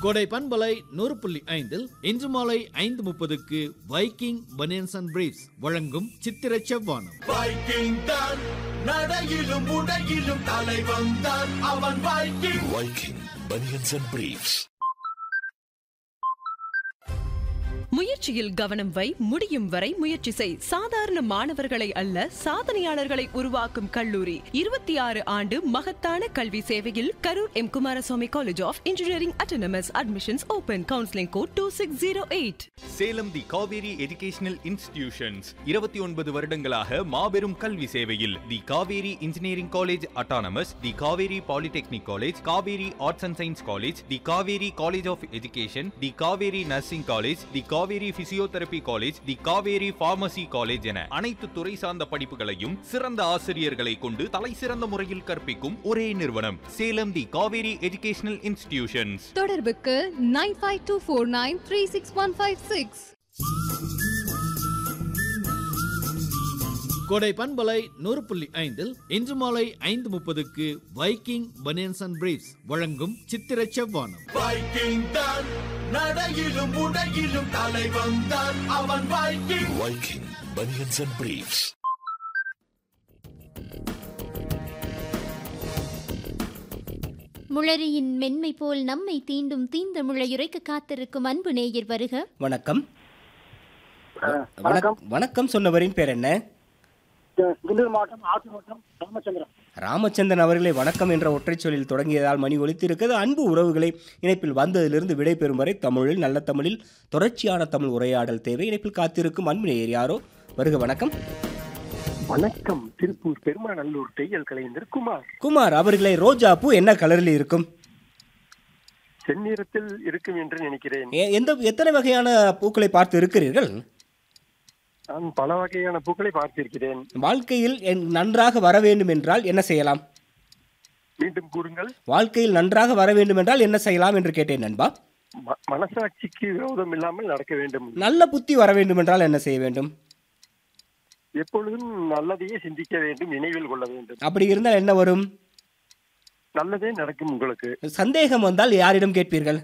கோடை பண்பலை நூறு புள்ளி ஐந்தில் இன்று மாலை ஐந்து முப்பதுக்கு வைக்கிங் பனியன்ஸ் அண்ட் பிரீஃப்ஸ் வழங்கும் சித்திர செவ்வானம் வைக்கிங் தான் நடையிலும் உடையிலும் தலைவன் தான் அவன் Viking Viking Bunions and Briefs. முயற்சியில் கவனம் வை முடியும் வரை முயற்சி செய் சாதாரண மாணவர்களை அல்ல சாதனையாளர்களை உருவாக்கும் கல்லூரி இருபத்தி ஆறு ஆண்டு மகத்தான கல்வி சேவையில் Karur M Kumaraswamy college of engineering autonomous admissions open counselling code two six zero eight Salem the Kaveri educational institutions இருபத்தி ஒன்பது வருடங்களாக மாபெரும் கல்வி சேவையில் the Kaveri engineering college autonomous the Kaveri polytechnic college Kaveri arts and science college the Kaveri college of education the Kaveri nursing college the Kaveri physiotherapy college the Kaveri pharmacy college என அனைத்து துறை சார்ந்த படிப்புகளையும் சிறந்த ஆசிரியர்களை கொண்டு தலை சிறந்த முறையில் கற்பிக்கும் ஒரே நிறுவனம் Salem the Kaveri educational institutions தொடர்புக்கு nine five two four nine three six one five six Kodai பண்பலை நூறு புள்ளி ஐந்தில் இன்று மாலை ஐந்து முப்பதுக்கு வைக்கிங் பனியன்ஸ் அண்ட் பிரீஃப்ஸ் வழங்கும் சித்திர செவ்வானம் வைக்கிங் தான் நடையிலும் உடையிலும் தலைவன் தான் அவன் Viking Viking Bunions and Briefs. முளரியின் மென்மை போல் நம்மை தீண்டும் தீந்த முளையுரைக்க காத்திருக்கும் அன்பு நேயர் வருக வணக்கம் வணக்கம் வணக்கம் சொன்னவரின் பேர் என்ன திண்டுக்கல் மாவட்டம் ஆத்தூர் மாவட்டம் ராமச்சந்திரன் ராமச்சந்திரன் அவர்களே வணக்கம் என்ற ஒற்றைச் சொல்லில் தொடங்கியதால் மணி ஒலித்திருக்கிறது அன்பு உறவுகளை இணைப்பில் வந்ததிலிருந்து விடைபெறும் வரை தமிழில் நல்ல தமிழில் தொடர்ச்சியான தமிழ் உரையாடல் தேவை இணைப்பில் காத்திருக்கும் அன்பு நேயர் யாரோ வருக வணக்கம் வணக்கம் திருப்பூர் பெருமாநல்லூர் தையல் கலைஞர் குமார் குமார் அவர்களே ரோஜா பூ என்ன கலரில் இருக்கும் செந்நிறத்தில் இருக்கும் என்று நினைக்கிறேன் எ- எந்த எத்தனை வகையான பூக்களை பார்த்து இருக்கிறீர்கள் நான் பல வகையான பூக்களை பார்த்திருக்கிறேன் வாழ்க்கையில் என் நன்றாக வர வேண்டும் என்றால் என்ன செய்யலாம் மீண்டும் கூறுங்கள் வாழ்க்கையில் நன்றாக வர வேண்டும் என்றால் என்ன செய்யலாம் என்று கேட்டேன் நண்பா ம- மனசாட்சிக்கு விரோதம் இல்லாமல் நடக்க வேண்டும் நல்ல புத்தி வர வேண்டும் என்றால் என்ன செய்ய வேண்டும் எப்பொழுதும் நல்லதையே சிந்திக்க வேண்டும் நினைவில் கொள்ள வேண்டும் அப்படி இருந்தால் என்ன வரும் நல்லதே நடக்கும் உங்களுக்கு சந்தேகம் வந்தால் யாரிடம் கேட்பீர்கள்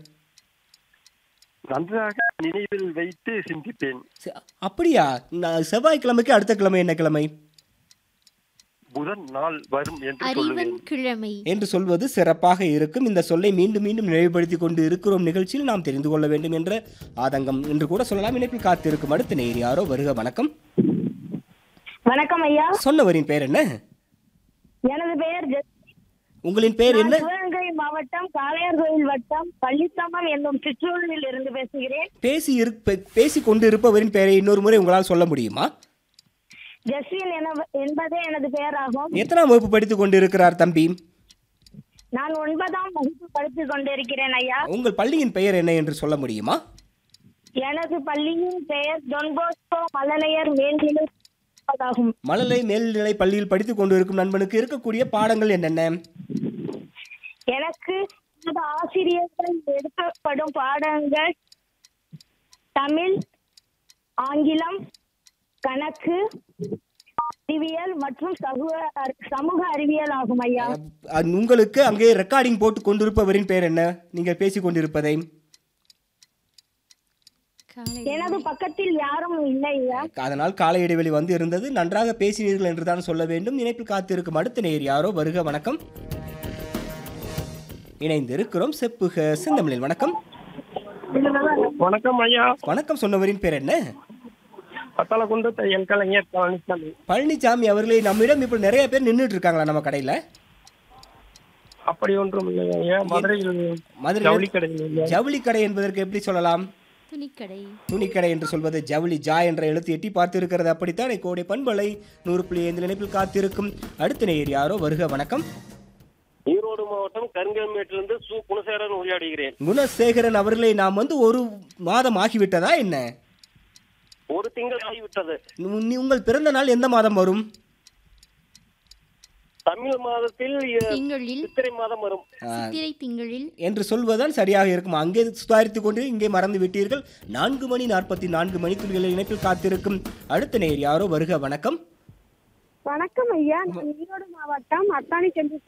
நன்றாக நினைவில் வைத்து சிந்திப்பேன் ச- அப்படியா நான் செவ்வாய்க்கிழமைக்கு அடுத்த கிழமை என்ன கிழமை புதன் நாள் வரும் என்று சொல்லுவேன் அறிவன் கிழமை என்று சொல்வது சிறப்பாக இருக்கும் இந்த சொல்லை மீண்டும் மீண்டும் நினைவுபடுத்தி கொண்டு இருக்கிறோம் நிகழ்ச்சியில் நாம் தெரிந்து கொள்ள வேண்டும் என்ற ஆதங்கம் என்று கூட சொல்லலாம் இணைப்பில் காத்திருக்கும் அடுத்த நேர் யாரோ வருக வணக்கம் வணக்கம் ஐயா சொன்னவரின் பெயர் என்ன எனது பெயர் ஜெ- உங்களின் பெயர் நான் என்ன சிவகங்கை மாவட்டம் காளையார்கோயில் வட்டம் பள்ளித்தம்மம் என்னும் சிற்றூரில் இருந்து பேசுகிறேன் பேசி இருப்ப பேசி கொண்டு இருப்பவரின் பெயரை இன்னொரு முறை உங்களால் சொல்ல முடியுமா ஜஸ்வின் என- என்பதே எனது பெயராகும் எத்தனாம் வகுப்பு படித்துக் கொண்டு இருக்கிறார் தம்பி நான் ஒன்பதாம் வகுப்பு படித்துக் கொண்டிருக்கிறேன் ஐயா உங்கள் பள்ளியின் பெயர் என்ன என்று சொல்ல முடியுமா எனது பள்ளியின் பெயர் டொன்போஸ்கோ மழலையர் மேல்நிலை ஆகும் மழலை மேல்நிலை பள்ளியில் படித்துக் கொண்டு இருக்கும் நண்பனுக்கு இருக்கக்கூடிய பாடங்கள் என்னென்ன எனக்கு எனது ஆசிரியர்கள் எடுக்கப்படும் பாடங்கள் தமிழ் ஆங்கிலம் கணக்கு அறிவியல் மற்றும் சமூக சமூக அறிவியல் ஆகும் ஐயா அஹ், உங்களுக்கு அங்கே ரெக்கார்டிங் போட்டு கொண்டிருப்பவரின் பெயர் என்ன நீங்கள் பேசிக் கொண்டிருப்பதை எனது பக்கத்தில் யாரும் இல்லை ஐயா அதனால் கால இடைவெளி வந்து இருந்தது நன்றாக பேசினீர்கள் என்று தான் சொல்ல வேண்டும் இணைப்பில் காத்திருக்கும் அடுத்த நேர் யாரோ வருக வணக்கம் இணைந்து இருக்கிறோம் செப்புக செந்தமிழில் வணக்கம் வணக்கம் ஐயா வணக்கம் சொன்னவரின் பேர் என்ன பத்தலகுண்டு தையல் கலைஞர் பழனிசாமி பழனிசாமி அவர்களே நம்மிடம் இப்போ நிறைய பேர் நின்றுட்டு இருக்காங்களா நம்ம கடையில் அப்படி ஒன்றும் இல்லை ஐயா மதுரையில் மதுரை ஜவுளி கடையில் இல்லை. ஜவுளி கடை என்பதற்கு எப்படி சொல்லலாம் துணிக்கடை துணிக்கடை என்று சொல்வது ஜவுளி ஜா என்ற எழுத்து எட்டி பார்த்து இருக்கிறது அப்படித்தான் கோடை பண்பலை நூறு புள்ளி ஐந்து நினைப்பில் காத்திருக்கும் அடுத்த நேர் யாரோ வருக வணக்கம் ஈரோடு மாவட்டம் கருங்கல்மேட்டிலிருந்து சு குணசேகரன் உரையாடுகிறேன் குணசேகரன் அவர்களை நாம் வந்து ஒரு மாதம் ஆகிவிட்டதா என்ன ஒரு திங்கள் ஆகிவிட்டது உ- நீ- உங்கள் பிறந்த நாள் எந்த மாதம் வரும் தமிழ் மாதத்தில் அஹ், திங்களில் சித்திரை மாதம் வரும் சித்திரை திங்களில் என்று சொல்வதுதான் சரியாக இருக்கும் அங்கே சுதாரித்துக் கொண்டு இங்கே மறந்து விட்டீர்கள் நான்கு மணி நாற்பத்தி நான்கு மணித்துளிகளில் இணைப்பில் காத்திருக்கும் அடுத்த நேர் யாரோ வருக வணக்கம் வணக்கம் ஐயா நான் ஈரோடு மாவட்டம் அத்தானி சென்று